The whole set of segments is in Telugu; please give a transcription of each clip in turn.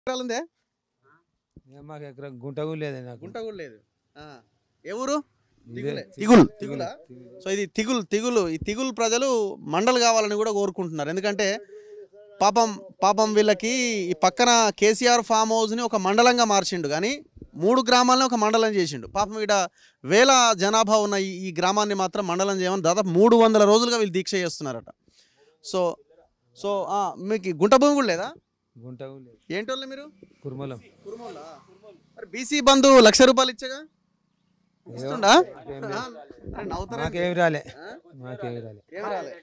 ఎకరాలు ఉందే ఇక మాకు ఎకరం గుంట కూడా లేదు నాకు గుంట కూడా లేదు ఆ. ఏ ఊరు ఇదే తిగులే. తిగులు. తిగులా? సో ఇది తిగులు తిగులు ఈ తిగులు ప్రజలు మండలు కావాలని కూడా కోరుకుంటున్నారు ఎందుకంటే పాపం పాపం వీళ్ళకి ఈ పక్కన కేసీఆర్ ఫామ్ హౌస్ని ఒక మండలంగా మార్చిండు కానీ మూడు గ్రామాలని ఒక మండలం చేసిండు పాపం ఇక్కడ వేల జనాభా ఉన్న ఈ ఈ గ్రామాన్ని మాత్రం మండలం చేయమని దాదాపు మూడు వందల రోజులుగా వీళ్ళు దీక్ష చేస్తున్నారట సో సో ఆ, మీకు ఈ గుంట భూమి కూడా లేదా గుంట కూడా లేదు ఏంటోళ్ళు మీరు కుర్మలం మరి బీసీ బంధు లక్ష రూపాయలు ఇచ్చగా ఇస్తుండా ఏం లేదు. ఆ, అరే నవ్వుతారా మాకేమి రాలే ఆ? మాకేమి రాలే ఏం రాలే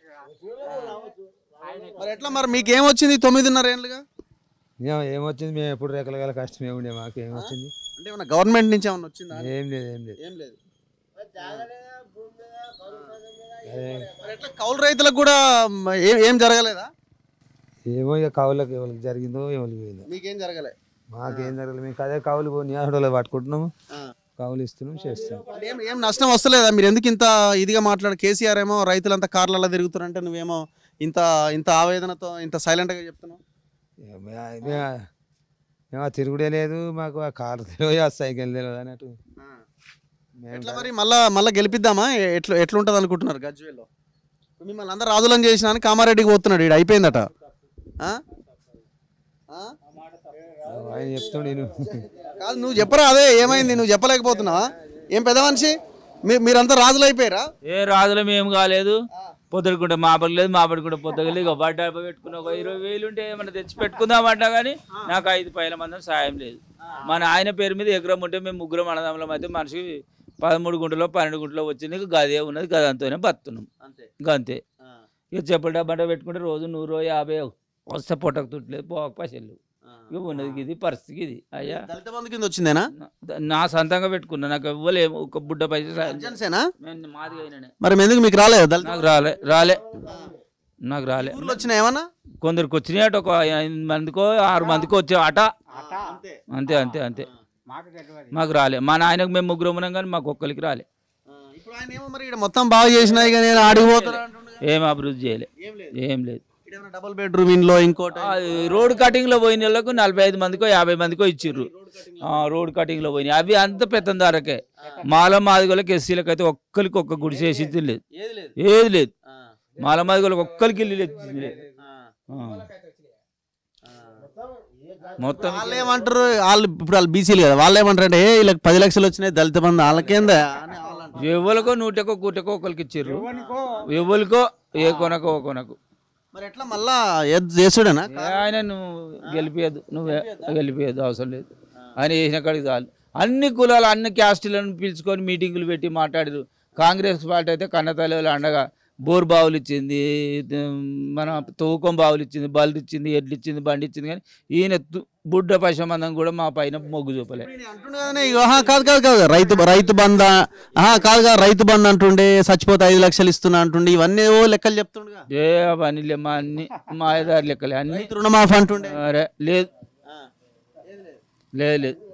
మరి ఎట్లా మరి మీకు ఏమొచ్చింది తొమ్మిదిన్నర ఏళ్ళుగా ఏం ఏమొచ్చింది మేము ఎప్పుడు రెక్కలగల కష్టమే ఉండే మాకు ఏమొచ్చింది అంటే ఏమన్నా గవర్నమెంట్ నుంచి ఏమన్నా వచ్చిందా ఏం లేదు ఏం లేదు ఏం లేదు అదే మరి ఎట్లా కౌలు రైతులకు కూడా మ, ఏం ఏం జరగలేదా ఏమో ఇక కవులకు ఎవరికి జరిగిందో ఎవరికి పోయిందో మీకేం జరగలే మాకేం జరగలేదు మేము అదే కవులు పోనీ ఆడోళ్ళు పట్టుకుంటున్నాము ఆ. కవులు ఇస్తున్నాం చేస్తున్నాం మరి ఏం ఏం నష్టం వస్తలేదా మీరు ఎందుకు ఇంత ఇదిగా మాట్లాడు కేసీఆర్ ఏమో రైతులంతా కార్లలో తిరుగుతారంటే నువ్వేమో ఇంత ఇంత ఆవేదనతో ఇంత సైలెంట్గా చెప్తున్నావు మే- మే- మేము ఆ తిరుగుడే లేదు మాకు ఆ కారు తెలియదు ఆ సైకిల్ తెలియదు అన్నట్టు మేము ఎట్లా మరి మళ్ళా మళ్ళీ గెలిపిద్దామా ఎ- ఎట్లా ఎట్లుంటుంది అనుకుంటున్నారు గజ్వేల్లో మిమ్మల్ని అందరూ రాజులను చేసినా అని కామారెడ్డికి పోతున్నాడు ఇక్కడ అయిపోయిందట ఆ? ఆ? ఆయన చెప్తాడు నేను కాదు నువ్వు చెప్పరా అదే ఏమైంది నువ్వు చెప్పలేకపోతున్నావా ఏం పెద్ద మనిషి మీ- మీరంతా రాజులు అయిపోయారా ఏ రాజులం ఏం కాలేదు పొద్దుడుకుంటే మా లేదు మా పడుకుంటే పొద్దుగలేదు ఇక బట్ట పెట్టుకున్న ఒక ఇరవై వేలు ఉంటే ఏమన్నా తెచ్చి పెట్టుకుందామంటా కానీ నాకు ఐదు పైల మంది సాయం లేదు మన ఆయన పేరు మీద ఎకరం ఉంటే మేము ముగ్గురం అన్నదమ్ములం అయితే మనిషికి పదమూడు గుంటలో పన్నెండు గుంటలో వచ్చింది ఇక గదే ఉన్నది గదంతోనే బతున్నాం అంతే ఇక అంతే ఇక చెప్పుల డబ్బంట పెట్టుకుంటే రోజు నూరు యాభై వస్తే పొట్టకు తుట్టలేదు పోక పైసలు ఇక ఉన్నది ఇది పరిస్థితి ఇది అయ్యా దళిత బంధు కింద వచ్చిందేనా నా- నా సొంతంగా పెట్టుకున్నా నాకు ఇవ్వలేము ఒక బుడ్డ పైసలు సాయం చేయలేదు. అర్జెన్సేనా నేను మాదిగా అయినానే. మరి ఎందుకు మీకు రాలేదు దళిత నాకు రాలే రాలే నాకు రాలే ఊర్లో వచ్చినాయి ఏమన్నా కొందరికి వచ్చినాయి అట ఒక ఎనిమిది మందికో ఆరు మందికో వచ్చే అట అంతే అంతే అంతే మాకు రాలే మా నాయనకు మేము ముగ్గురు ఉన్నాం కానీ మాకు ఒక్కరికి రాలే ఇప్పుడు ఆయన ఏమో మరి ఇక్కడ మొత్తం బాగా చేసినాయి కానీ నేను ఆడిపోతాను ఏం అభివృద్ధి చేయలే ఏం లేదు ఏం లేదు ఇక్కడ డబుల్ బెడ్రూమ్ ఇంట్లో ఇంకోటి ఆ, రోడ్ కటింగ్ లో పోయిన వాళ్ళకు నలభై ఐదు మందికో యాభై మందికో ఇచ్చిర్రు ఆ, రోడ్ కటింగ్ లో పోయినాయి అవి అంత పెద్ద ధరకే మాల మాదిగోళ్ళకి ఎస్సీలకు అయితే ఒక్కరికి ఒక్క గుడిసె వేసి లేదు ఏది లేదు ఏది లేదు మాల మాదిగోళ్ళకి ఒక్కరికి ఇల్లు లేదు ఆ. మొత్తం వాళ్ళు ఏమంటారు వాళ్ళు ఇప్పుడు వాళ్ళు బీసీలు కదా వాళ్ళు ఏమంటారు అంటే "ఏ, వీళ్ళకి పది లక్షలు వచ్చినాయి దళిత బంధు వాళ్ళకేందా అని వాళ్ళు అంటారు. ఎవరికో నూటకో కూటకో ఒకరికి ఇచ్చిర్రు ఎవరికో ఏ కొనకో ఓ కొనకు మరి ఎట్లా మళ్ళా ఏది చేసుడేనా ఏ ఆయన నువ్వు గెలిపియద్దు నువ్వే గెలిపియద్దు అవసరం లేదు ఆయన చేసిన కాడికి చాలు అన్ని కులాలు అన్ని క్యాస్టులను పిలుచుకొని మీటింగులు పెట్టి మాట్లాడారు కాంగ్రెస్ పార్టీ అయితే కన్నతల్లి అండగా బోర్ బావులు ఇచ్చింది ఇది మన తూకం బావులు ఇచ్చింది బల్లు ఇచ్చింది ఎడ్లు ఇచ్చింది బండి ఇచ్చింది కానీ ఈయన తు- బుడ్డ పశుమందం కూడా మా పైన మొగ్గు చూపలే నేను అంటుండే కదనే, ఇగో, ఆహా, కాదు కాదు కాదు రైతు రైతు బంధ ఆహా, కాదు కాదు రైతు బంధు అంటుండే చచ్చిపోతే ఐదు లక్షలు ఇస్తున్నా అంటుండే ఇవన్నీ ఓ లెక్కలు చెప్తుండగా ఏ అవన్నీ లే మా అన్ని మాయదారి లెక్కలే అన్ని రైతు రుణమాఫీ అంటుండే అరే లేదు లేదు లేదు